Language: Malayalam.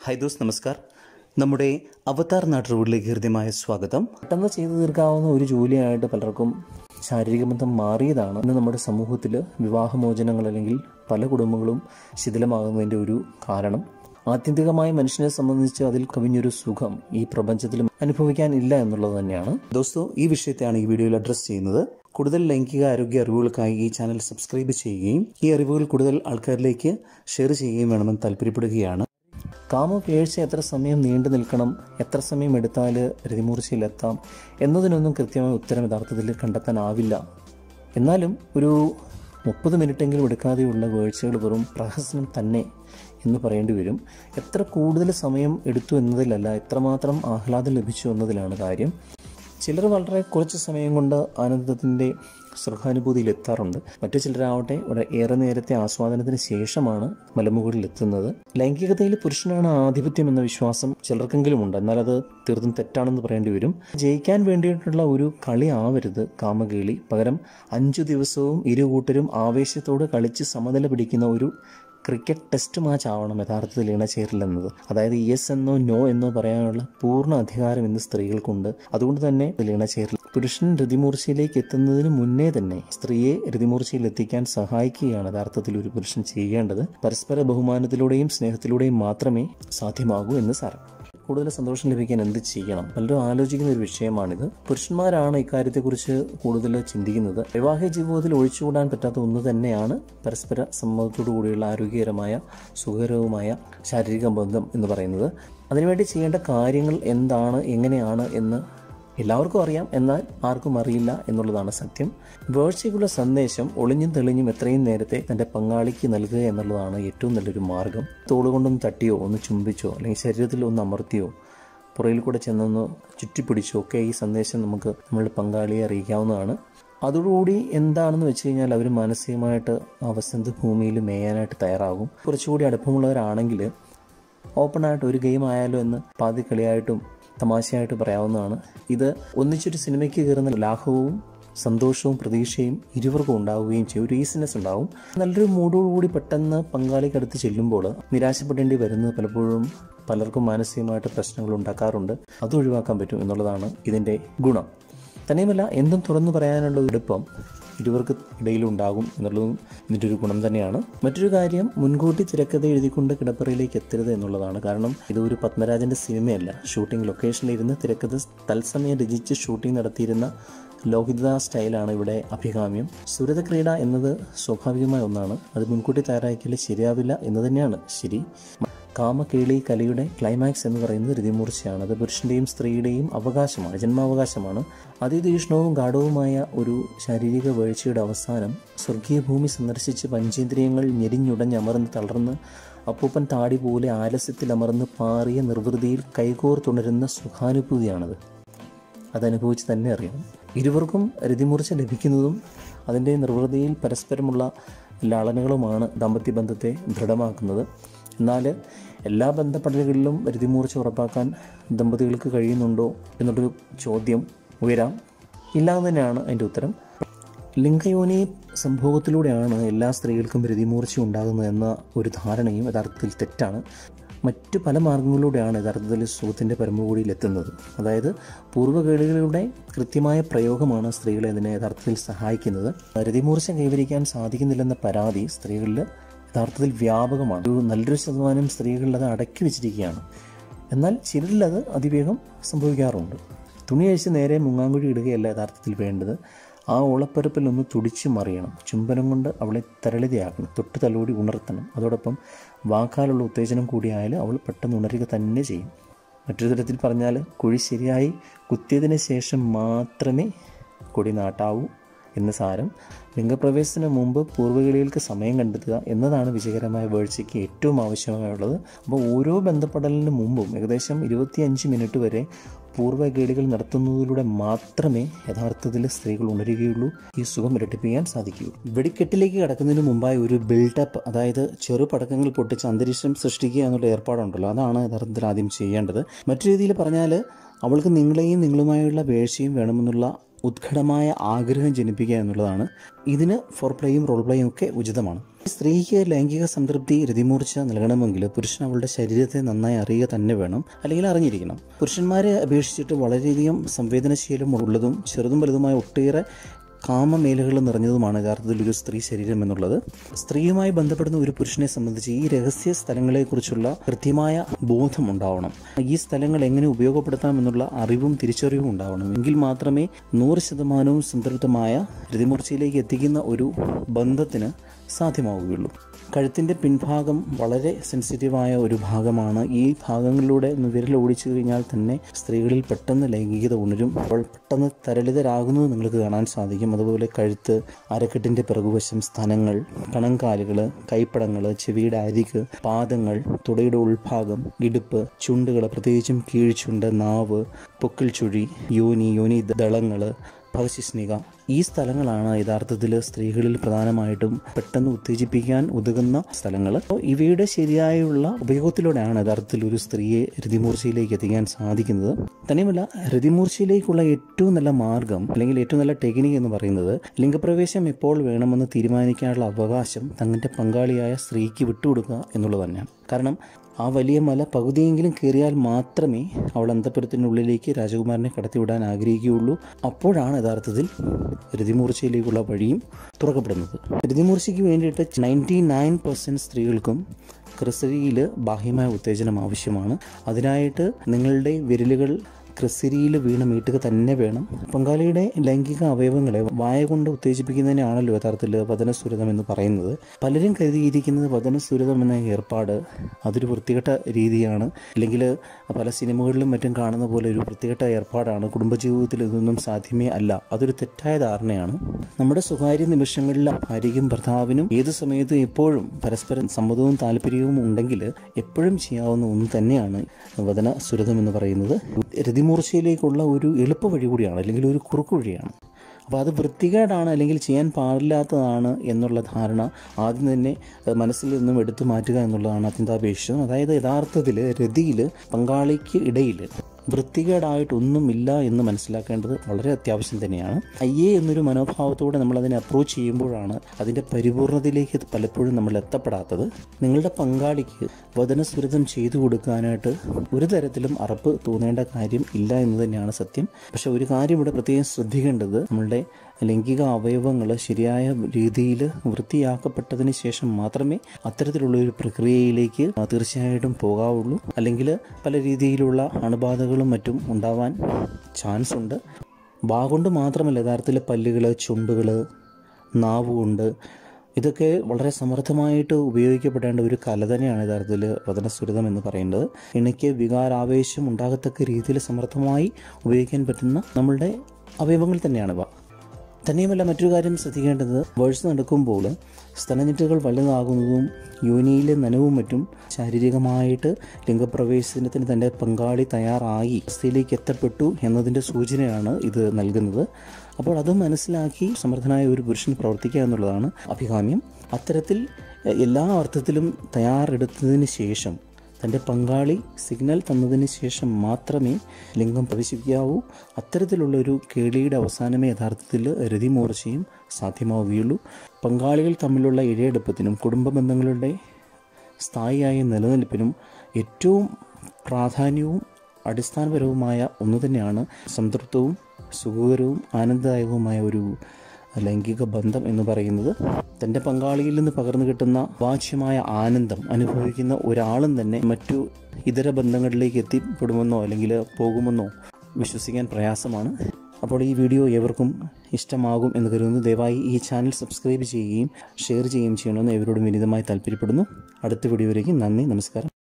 ഹായ് ദോസ് നമസ്കാർ നമ്മുടെ അവതാർ നാട്ടുകളിലേക്ക് ഹൃദ്യമായ സ്വാഗതം പെട്ടെന്ന് ചെയ്തു തീർക്കാവുന്ന ഒരു ജോലിയായിട്ട് പലർക്കും ശാരീരിക ബന്ധം മാറിയതാണ് ഇന്ന് നമ്മുടെ സമൂഹത്തിൽ വിവാഹമോചനങ്ങൾ അല്ലെങ്കിൽ പല കുടുംബങ്ങളും ശിഥിലമാകുന്നതിൻ്റെ ഒരു കാരണം ആത്യന്തികമായി മനുഷ്യനെ സംബന്ധിച്ച് അതിൽ കവിഞ്ഞൊരു സുഖം ഈ പ്രപഞ്ചത്തിൽ അനുഭവിക്കാനില്ല എന്നുള്ളത് തന്നെയാണ് ദോസ്തോ ഈ വിഷയത്തെയാണ് ഈ വീഡിയോയിൽ അഡ്രസ്സ് ചെയ്യുന്നത് കൂടുതൽ ലൈംഗിക ആരോഗ്യ അറിവുകൾക്കായി ഈ ചാനൽ സബ്സ്ക്രൈബ് ചെയ്യുകയും ഈ അറിവുകൾ കൂടുതൽ ആൾക്കാരിലേക്ക് ഷെയർ ചെയ്യുകയും വേണമെന്ന് താല്പര്യപ്പെടുകയാണ് കാമപേഴ്ച എത്ര സമയം നീണ്ടു നിൽക്കണം എത്ര സമയം എടുത്താൽ രതിമൂർച്ചയിലെത്താം എന്നതിനൊന്നും കൃത്യമായ ഉത്തരം യഥാർത്ഥത്തിൽ കണ്ടെത്താനാവില്ല എന്നാലും ഒരു മുപ്പത് മിനിറ്റെങ്കിലും എടുക്കാതെയുള്ള വേഴ്ചകൾ വെറും പ്രഹസനം തന്നെ എന്ന് പറയേണ്ടി വരും എത്ര കൂടുതൽ സമയം എടുത്തു എന്നതിലല്ല എത്രമാത്രം ആഹ്ലാദം ലഭിച്ചു എന്നതിലാണ് കാര്യം ചിലർ വളരെ കുറച്ച് സമയം കൊണ്ട് ആനന്ദത്തിൻ്റെ സുഖാനുഭൂതിയിൽ എത്താറുണ്ട് മറ്റു ചിലരാവട്ടെ വളരെ ഏറെ നേരത്തെ ആസ്വാദനത്തിന് ശേഷമാണ് മലമുകളിൽ എത്തുന്നത് ലൈംഗികതയിൽ പുരുഷനാണ് ആധിപത്യം എന്ന വിശ്വാസം ചിലർക്കെങ്കിലും ഉണ്ട് എന്നാൽ അത് തീർത്തും തെറ്റാണെന്ന് പറയേണ്ടി വരും ജയിക്കാൻ വേണ്ടിയിട്ടുള്ള ഒരു കളി ആവരുത് കാമകേളി പകരം അഞ്ചു ദിവസവും ഇരു കൂട്ടരും ആവേശത്തോട് കളിച്ച് സമനില പിടിക്കുന്ന ഒരു ക്രിക്കറ്റ് ടെസ്റ്റ് മാച്ച് ആവണം യഥാർത്ഥത്തിൽ ഇണചേരില്ലെന്നത് അതായത് യെസ് എന്നോ നോ എന്നോ പറയാനുള്ള പൂർണ്ണ അധികാരം ഇന്ന് സ്ത്രീകൾക്കുണ്ട് അതുകൊണ്ട് തന്നെ ഇണചേരൽ പുരുഷൻ രതിമൂർച്ചയിലേക്ക് എത്തുന്നതിന് മുന്നേ തന്നെ സ്ത്രീയെ രതിമൂർച്ചയിൽ എത്തിക്കാൻ സഹായിക്കുകയാണ് യഥാർത്ഥത്തിൽ ഒരു പുരുഷൻ ചെയ്യേണ്ടത് പരസ്പര ബഹുമാനത്തിലൂടെയും സ്നേഹത്തിലൂടെയും മാത്രമേ സാധ്യമാകൂ എന്ന് സാരം കൂടുതൽ സന്തോഷം ലഭിക്കാൻ എന്ത് ചെയ്യണം പലരും ആലോചിക്കുന്ന ഒരു വിഷയമാണിത് പുരുഷന്മാരാണ് ഇക്കാര്യത്തെക്കുറിച്ച് കൂടുതൽ ചിന്തിക്കുന്നത് വൈവാഹിക ജീവിതത്തിൽ ഒഴിച്ചുകൂടാൻ പറ്റാത്ത ഒന്ന് തന്നെയാണ് പരസ്പര സമ്മതത്തോടു കൂടിയുള്ള ആരോഗ്യകരമായ സുഖകരവുമായ ശാരീരിക ബന്ധം എന്ന് പറയുന്നത് അതിനുവേണ്ടി ചെയ്യേണ്ട കാര്യങ്ങൾ എന്താണ് എങ്ങനെയാണ് എന്ന് എല്ലാവർക്കും അറിയാം എന്നാൽ ആർക്കും അറിയില്ല എന്നുള്ളതാണ് സത്യം വേഴ്ചയ്ക്കുള്ള സന്ദേശം ഒളിഞ്ഞും തെളിഞ്ഞും എത്രയും നേരത്തെ തൻ്റെ പങ്കാളിക്ക് നൽകുക എന്നുള്ളതാണ് ഏറ്റവും നല്ലൊരു മാർഗം തോളുകൊണ്ടൊന്ന് തട്ടിയോ ഒന്ന് ചുംബിച്ചോ അല്ലെങ്കിൽ ശരീരത്തിൽ ഒന്ന് അമർത്തിയോ പുറയിൽ കൂടെ ചെന്നൊന്ന് ചുറ്റിപ്പിടിച്ചോ ഒക്കെ ഈ സന്ദേശം നമുക്ക് നമ്മളുടെ പങ്കാളിയെ അറിയിക്കാവുന്നതാണ് അതോടുകൂടി എന്താണെന്ന് വെച്ച് കഴിഞ്ഞാൽ അവർ മാനസികമായിട്ട് ആ വസന്ത ഭൂമിയിൽ മേയാനായിട്ട് തയ്യാറാകും കുറച്ചുകൂടി അടുപ്പമുള്ളവരാണെങ്കിൽ ഓപ്പണായിട്ട് ഒരു ഗെയിം ആയാലോ എന്ന് പാതി കളിയായിട്ടും തമാശയായിട്ട് പറയാവുന്നതാണ് ഇത് ഒന്നിച്ചൊരു സിനിമയ്ക്ക് കയറുന്ന ലാഘവവും സന്തോഷവും പ്രതീക്ഷയും ഇരുവർക്കും ഉണ്ടാവുകയും ചെയ്യും ഒരു ഈസിനെസ് ഉണ്ടാവും നല്ലൊരു മൂടോടുകൂടി പെട്ടെന്ന് പങ്കാളിക്കടുത്ത് ചെല്ലുമ്പോൾ നിരാശപ്പെടേണ്ടി വരുന്നത് പലപ്പോഴും പലർക്കും മാനസികമായിട്ട് പ്രശ്നങ്ങൾ ഉണ്ടാക്കാറുണ്ട് അത് ഒഴിവാക്കാൻ പറ്റും എന്നുള്ളതാണ് ഇതിൻ്റെ ഗുണം തന്നെയുമല്ല എന്തും തുറന്നു പറയാനുള്ള എളുപ്പം ഇരുവർക്ക് ഇടയിലുണ്ടാകും എന്നുള്ളതും ഇതിൻ്റെ ഒരു ഗുണം തന്നെയാണ് മറ്റൊരു കാര്യം മുൻകൂട്ടി തിരക്കഥ എഴുതിക്കൊണ്ട് കിടപ്പറയിലേക്ക് എത്തരുത് എന്നുള്ളതാണ് കാരണം ഇത് ഒരു പത്മരാജൻ്റെ സിനിമയല്ല ഷൂട്ടിംഗ് ലൊക്കേഷനിൽ ഇരുന്ന് തിരക്കഥ തത്സമയം രചിച്ച് ഷൂട്ടിംഗ് നടത്തിയിരുന്ന ലോഹിത സ്റ്റൈലാണ് ഇവിടെ അഭികാമ്യം സുരത ക്രീഡ എന്നത് സ്വാഭാവികമായ ഒന്നാണ് അത് മുൻകൂട്ടി തയ്യാറാക്കിയാൽ ശരിയാവില്ല എന്ന് തന്നെയാണ് ശരി കാമകേളി കലയുടെ ക്ലൈമാക്സ് എന്ന് പറയുന്നത് രതിമൂർച്ചയാണ് അത് പുരുഷൻ്റെയും സ്ത്രീയുടെയും അവകാശമാണ് ജന്മാവകാശമാണ് അതിതീഷ്ണവും ഗാഠവുമായ ഒരു ശാരീരിക വീഴ്ചയുടെ അവസാനം സ്വർഗീയ ഭൂമി സന്ദർശിച്ച് പഞ്ചേന്ദ്രിയങ്ങൾ ഞെരിഞ്ഞുടഞ്ഞമർന്ന് തളർന്ന് അപ്പൂപ്പൻ താടി പോലെ ആലസ്യത്തിൽ അമർന്ന് പാറിയ നിർവൃതിയിൽ കൈകോർത്തുണരുന്ന സുഖാനുഭൂതിയാണത് അതനുഭവിച്ച് തന്നെ അറിയണം ഇരുവർക്കും രതിമൂർച്ച ലഭിക്കുന്നതും അതിൻ്റെ നിർവൃതിയിൽ പരസ്പരമുള്ള ലാളനകളുമാണ് ദാമ്പത്യ ബന്ധത്തെ ദൃഢമാക്കുന്നത് എന്നാൽ എല്ലാ ബന്ധപ്പെടലുകളിലും രതിമൂർച്ച ഉറപ്പാക്കാൻ ദമ്പതികൾക്ക് കഴിയുന്നുണ്ടോ എന്നുള്ളൊരു ചോദ്യം ഉയരാം ഇല്ലാന്ന് തന്നെയാണ് അതിൻ്റെ ഉത്തരം ലിംഗയോനി സംഭവത്തിലൂടെയാണ് എല്ലാ സ്ത്രീകൾക്കും രതിമൂർച്ച ഉണ്ടാകുന്നത് എന്ന ഒരു ധാരണയും യഥാർത്ഥത്തിൽ തെറ്റാണ് മറ്റു പല മാർഗങ്ങളിലൂടെയാണ് യഥാർത്ഥത്തിൽ സുഖത്തിൻ്റെ പരമകൂടിയിൽ എത്തുന്നത് അതായത് പൂർവ്വകേളികളുടെ കൃത്യമായ പ്രയോഗമാണ് സ്ത്രീകളെ അതിനെ യഥാർത്ഥത്തിൽ സഹായിക്കുന്നത് രതിമൂർച്ച കൈവരിക്കാൻ സാധിക്കുന്നില്ലെന്ന പരാതി സ്ത്രീകളിൽ യഥാർത്ഥത്തിൽ വ്യാപകമാണ് ഒരു നല്ലൊരു ശതമാനം സ്ത്രീകളിൽ അത് അടക്കി വെച്ചിരിക്കുകയാണ് എന്നാൽ ചിലരിൽ അത് അതിവേഗം സംഭവിക്കാറുണ്ട് തുണി അഴിച്ച് നേരെ മുങ്ങാങ്കുഴി ഇടുകയല്ല യഥാർത്ഥത്തിൽ വേണ്ടത് ആ ഓളപ്പരപ്പിൽ ഒന്ന് തുടിച്ചു മറിയണം ചുംബനം കൊണ്ട് അവളെ തരളിതയാക്കണം തൊട്ട് തലോടി ഉണർത്തണം അതോടൊപ്പം വാക്കാലുള്ള ഉത്തേജനം കൂടിയായാൽ അവൾ പെട്ടെന്ന് ഉണരുക തന്നെ ചെയ്യും മറ്റൊരു തരത്തിൽ പറഞ്ഞാൽ കുഴി ശരിയായി കുത്തിയതിന് ശേഷം മാത്രമേ കൊടി നാട്ടാവൂ എന്ന സാരം ലിംഗപ്രവേശത്തിന് മുമ്പ് പൂർവ്വകളികൾക്ക് സമയം കണ്ടെത്തുക എന്നതാണ് വിജയകരമായ വീഴ്ചയ്ക്ക് ഏറ്റവും ആവശ്യമായുള്ളത് അപ്പോൾ ഓരോ ബന്ധപ്പെടലിന് മുമ്പും ഏകദേശം ഇരുപത്തിയഞ്ച് മിനിറ്റ് വരെ പൂർവ്വകേളികൾ നടത്തുന്നതിലൂടെ മാത്രമേ യഥാർത്ഥത്തിൽ സ്ത്രീകൾ ഉണരുകയുള്ളൂ ഈ സുഖം ഇരട്ടിപ്പിക്കാൻ സാധിക്കുകയുള്ളൂ വെടിക്കെട്ടിലേക്ക് കടക്കുന്നതിന് മുമ്പായി ഒരു ബിൽഡപ്പ് അതായത് ചെറു പടക്കങ്ങൾ പൊട്ടിച്ച് അന്തരീക്ഷം സൃഷ്ടിക്കുക എന്നുള്ള ഏർപ്പാടുണ്ടല്ലോ അതാണ് യഥാർത്ഥത്തിൽ ആദ്യം ചെയ്യേണ്ടത് മറ്റു രീതിയിൽ പറഞ്ഞാൽ അവൾക്ക് നിങ്ങളെയും നിങ്ങളുമായുള്ള വേഴ്ചയും വേണമെന്നുള്ള ഉത്കടമായ ആഗ്രഹം ജനിപ്പിക്കുക എന്നുള്ളതാണ് ഇതിന് ഫോർ പ്ലേയും റോൾ പ്ലേയും ഒക്കെ ഉചിതമാണ് സ്ത്രീക്ക് ലൈംഗിക സംതൃപ്തി രതിമൂർച്ച നൽകണമെങ്കിൽ പുരുഷൻ അവളുടെ ശരീരത്തെ നന്നായി അറിയുക തന്നെ വേണം അല്ലെങ്കിൽ അറിഞ്ഞിരിക്കണം പുരുഷന്മാരെ അപേക്ഷിച്ചിട്ട് വളരെയധികം സംവേദനശീലം ഉള്ളതും ചെറുതും വലുതുമായ ഒട്ടേറെ കാമമേലുകൾ നിറഞ്ഞതുമാണ് യഥാർത്ഥത്തിൽ ഒരു സ്ത്രീ ശരീരം എന്നുള്ളത് സ്ത്രീയുമായി ബന്ധപ്പെടുന്ന ഒരു പുരുഷനെ സംബന്ധിച്ച് ഈ രഹസ്യ സ്ഥലങ്ങളെക്കുറിച്ചുള്ള കൃത്യമായ ബോധം ഉണ്ടാവണം ഈ സ്ഥലങ്ങൾ എങ്ങനെ ഉപയോഗപ്പെടുത്താം എന്നുള്ള അറിവും തിരിച്ചറിവും ഉണ്ടാവണം എങ്കിൽ മാത്രമേ നൂറ് ശതമാനവും സംതൃപ്തമായ രതിമൂർച്ചയിലേക്ക് എത്തിക്കുന്ന ഒരു ബന്ധത്തിന് സാധ്യമാവുകയുള്ളൂ കഴുത്തിൻ്റെ പിൻഭാഗം വളരെ സെൻസിറ്റീവായ ഒരു ഭാഗമാണ് ഈ ഭാഗങ്ങളിലൂടെ ഒന്ന് വിരൽ ഓടിച്ചു കഴിഞ്ഞാൽ തന്നെ സ്ത്രീകളിൽ പെട്ടെന്ന് ലൈംഗികത ഉണരും അപ്പോൾ പെട്ടെന്ന് തരളിതരാകുന്നത് നിങ്ങൾക്ക് കാണാൻ സാധിക്കും അതുപോലെ കഴുത്ത് അരക്കെട്ടിൻ്റെ പിറകുവശം സ്ഥലങ്ങൾ കണങ്കാലുകൾ കൈപ്പടങ്ങൾ ചെവിയുടെ അരിക് പാദങ്ങൾ തുടയുടെ ഉൾഭാഗം ഇടുപ്പ് ചുണ്ടുകൾ പ്രത്യേകിച്ചും കീഴ്ചുണ്ട് നാവ് പൊക്കിൾ ചുഴി യോനി യോനി ദളങ്ങൾ ഭഗശിഷ്ണിക ഈ സ്ഥലങ്ങളാണ് യഥാർത്ഥത്തിൽ സ്ത്രീകളിൽ പ്രധാനമായിട്ടും പെട്ടെന്ന് ഉത്തേജിപ്പിക്കാൻ ഉതകുന്ന സ്ഥലങ്ങൾ അപ്പോൾ ഇവയുടെ ശരിയായുള്ള ഉപയോഗത്തിലൂടെയാണ് യഥാർത്ഥത്തിൽ ഒരു സ്ത്രീയെ രതിമൂർച്ചയിലേക്ക് എത്തിക്കാൻ സാധിക്കുന്നത് തന്നെയുമല്ല രതിമൂർച്ചയിലേക്കുള്ള ഏറ്റവും നല്ല മാർഗം അല്ലെങ്കിൽ ഏറ്റവും നല്ല ടെക്നിക്ക് എന്ന് പറയുന്നത് ലിംഗപ്രവേശം എപ്പോൾ വേണമെന്ന് തീരുമാനിക്കാനുള്ള അവകാശം തങ്ങളുടെ പങ്കാളിയായ സ്ത്രീക്ക് വിട്ടുകൊടുക്കുക എന്നുള്ളത് തന്നെയാണ് കാരണം ആ വലിയ മല പകുതിയെങ്കിലും കയറിയാൽ മാത്രമേ അവൾ അന്തപുരത്തിനുള്ളിലേക്ക് രാജകുമാരനെ കടത്തിവിടാൻ ആഗ്രഹിക്കുകയുള്ളൂ അപ്പോഴാണ് യഥാർത്ഥത്തിൽ രതിമൂർച്ചയിലേക്കുള്ള വഴിയും തുറക്കപ്പെടുന്നത് രതിമൂർച്ചയ്ക്ക് വേണ്ടിയിട്ട് നയൻറ്റി നയൻ പെർസെൻറ്റ് സ്ത്രീകൾക്കും ക്രിസരിയിൽ ബാഹ്യമായ ഉത്തേജനം ആവശ്യമാണ് അതിനായിട്ട് നിങ്ങളുടെ വിരലുകൾ ക്രിസരിയിൽ വീണ് മീട്ടുക തന്നെ വേണം പങ്കാളിയുടെ ലൈംഗിക അവയവങ്ങളെ വായ കൊണ്ട് ഉത്തേജിപ്പിക്കുന്നതിനാണല്ലോ യഥാർത്ഥത്തിൽ വചനസുരതം എന്ന് പറയുന്നത് പലരും കരുതിയിരിക്കുന്നത് വചനസുരതം എന്ന ഏർപ്പാട് അതൊരു വൃത്തികെട്ട രീതിയാണ് അല്ലെങ്കിൽ പല സിനിമകളിലും മറ്റും കാണുന്ന പോലെ ഒരു വൃത്തികെട്ട ഏർപ്പാടാണ് കുടുംബജീവിതത്തിൽ ഇതൊന്നും സാധ്യമേ അല്ല അതൊരു തെറ്റായ ധാരണയാണ് നമ്മുടെ സ്വകാര്യ നിമിഷങ്ങളിൽ ഭാര്യയ്ക്കും ഭർത്താവിനും ഏത് സമയത്തും എപ്പോഴും പരസ്പരം സമ്മതവും താല്പര്യവും ഉണ്ടെങ്കിൽ എപ്പോഴും ചെയ്യാവുന്ന ഒന്ന് തന്നെയാണ് വചന സുരതം എന്ന് പറയുന്നത് രതിമൂർച്ചയിലേക്കുള്ള ഒരു എളുപ്പ വഴി കൂടിയാണ് അല്ലെങ്കിൽ ഒരു കുറുക്കു വഴിയാണ് അപ്പോൾ അത് വൃത്തികേടാണ് അല്ലെങ്കിൽ ചെയ്യാൻ പാടില്ലാത്തതാണ് എന്നുള്ള ധാരണ ആദ്യം തന്നെ ഏഹ്, മനസ്സിൽ നിന്നും എടുത്തു മാറ്റുക എന്നുള്ളതാണ് അത്യന്താപേക്ഷിതം അതായത് യഥാർത്ഥത്തിൽ രതിയിൽ പങ്കാളിക്ക് ഇടയിൽ വൃത്തികേടായിട്ടൊന്നുമില്ല എന്ന് മനസ്സിലാക്കേണ്ടത് വളരെ അത്യാവശ്യം തന്നെയാണ് അയ്യേ എന്നൊരു മനോഭാവത്തോടെ നമ്മൾ അതിനെ അപ്രോച്ച് ചെയ്യുമ്പോഴാണ് അതിൻ്റെ പരിപൂർണതയിലേക്ക് പലപ്പോഴും നമ്മൾ എത്തപ്പെടാത്തത് നിങ്ങളുടെ പങ്കാളിക്ക് വചനസ്വരിതം ചെയ്തു കൊടുക്കാനായിട്ട് ഒരു തരത്തിലും അറപ്പ് തോന്നേണ്ട കാര്യം ഇല്ല എന്ന് തന്നെയാണ് സത്യം പക്ഷെ ഒരു കാര്യം ഇവിടെ പ്രത്യേകം ശ്രദ്ധിക്കേണ്ടത് നമ്മളുടെ ലൈംഗിക അവയവങ്ങൾ ശരിയായ രീതിയിൽ വൃത്തിയാക്കപ്പെട്ടതിന് ശേഷം മാത്രമേ അത്തരത്തിലുള്ള ഒരു പ്രക്രിയയിലേക്ക് തീർച്ചയായിട്ടും പോകാവുള്ളൂ അല്ലെങ്കിൽ പല രീതിയിലുള്ള അണുബാധകളും മറ്റും ഉണ്ടാവാൻ ചാൻസ് ഉണ്ട് വാ കൊണ്ട് മാത്രമല്ല യഥാർത്ഥത്തിൽ പല്ലുകൾ ചുണ്ടുകൾ നാവ് കൊണ്ട് ഇതൊക്കെ വളരെ സമർത്ഥമായിട്ട് ഉപയോഗിക്കപ്പെടേണ്ട ഒരു കല തന്നെയാണ് യഥാർത്ഥത്തിൽ വചനസുരിതം എന്ന് പറയുന്നത് എനിക്ക് വികാരാവേശം ഉണ്ടാകത്തക്ക രീതിയിൽ സമർത്ഥമായി ഉപയോഗിക്കാൻ പറ്റുന്ന നമ്മളുടെ അവയവങ്ങൾ തന്നെയാണിവ തന്നെയുമല്ല മറ്റൊരു കാര്യം ശ്രദ്ധിക്കേണ്ടത് വേഴ്സ് നടക്കുമ്പോൾ സ്തനഞ്ഞിട്ടുകൾ വലുതാകുന്നതും യോനിയിലെ നനവും മറ്റും ശാരീരികമായിട്ട് ലിംഗപ്രവേശനത്തിന് തൻ്റെ പങ്കാളി തയ്യാറായി അവസ്ഥയിലേക്ക് എത്തപ്പെട്ടു എന്നതിൻ്റെ സൂചനയാണ് ഇത് നൽകുന്നത് അപ്പോൾ അത് മനസ്സിലാക്കി സമർത്ഥനായ ഒരു പുരുഷൻ പ്രവർത്തിക്കുക എന്നുള്ളതാണ് അഭികാമ്യം അത്തരത്തിൽ എ, എല്ലാ അർത്ഥത്തിലും തയ്യാറെടുത്തതിന് ശേഷം തൻ്റെ പങ്കാളി സിഗ്നൽ തന്നതിന് ശേഷം മാത്രമേ ലിംഗം പ്രവേശിക്കാവൂ അത്തരത്തിലുള്ള ഒരു കേളിയുടെ അവസാനമേ യഥാർത്ഥത്തിൽ രതിമൂർച്ചയും സാധ്യമാവുകയുള്ളൂ പങ്കാളികൾ തമ്മിലുള്ള ഇഴയെടുപ്പത്തിനും കുടുംബ ബന്ധങ്ങളുടെ സ്ഥായിയായ നിലനിൽപ്പിനും ഏറ്റവും പ്രാധാന്യവും അടിസ്ഥാനപരവുമായ ഒന്ന് തന്നെയാണ് സംതൃപ്തവും സുഖകരവും ആനന്ദദായകവുമായ ഒരു ലൈംഗിക ബന്ധം എന്ന് പറയുന്നത് തൻ്റെ പങ്കാളിയിൽ നിന്ന് പകർന്നു കിട്ടുന്ന വാച്യമായ ആനന്ദം അനുഭവിക്കുന്ന ഒരാളും തന്നെ മറ്റു ഇതര ബന്ധങ്ങളിലേക്ക് എത്തിപ്പെടുമെന്നോ അല്ലെങ്കിൽ പോകുമെന്നോ വിശ്വസിക്കാൻ പ്രയാസമാണ് അപ്പോൾ ഈ വീഡിയോ ഏവർക്കും ഇഷ്ടമാകും എന്ന് കരുതുന്നു ദയവായി ഈ ചാനൽ സബ്സ്ക്രൈബ് ചെയ്യുകയും ഷെയർ ചെയ്യുകയും ചെയ്യണമെന്ന് ഏവരോടും വിനീതമായി താല്പര്യപ്പെടുന്നു അടുത്ത വീഡിയോയിലേക്ക് നന്ദി നമസ്കാരം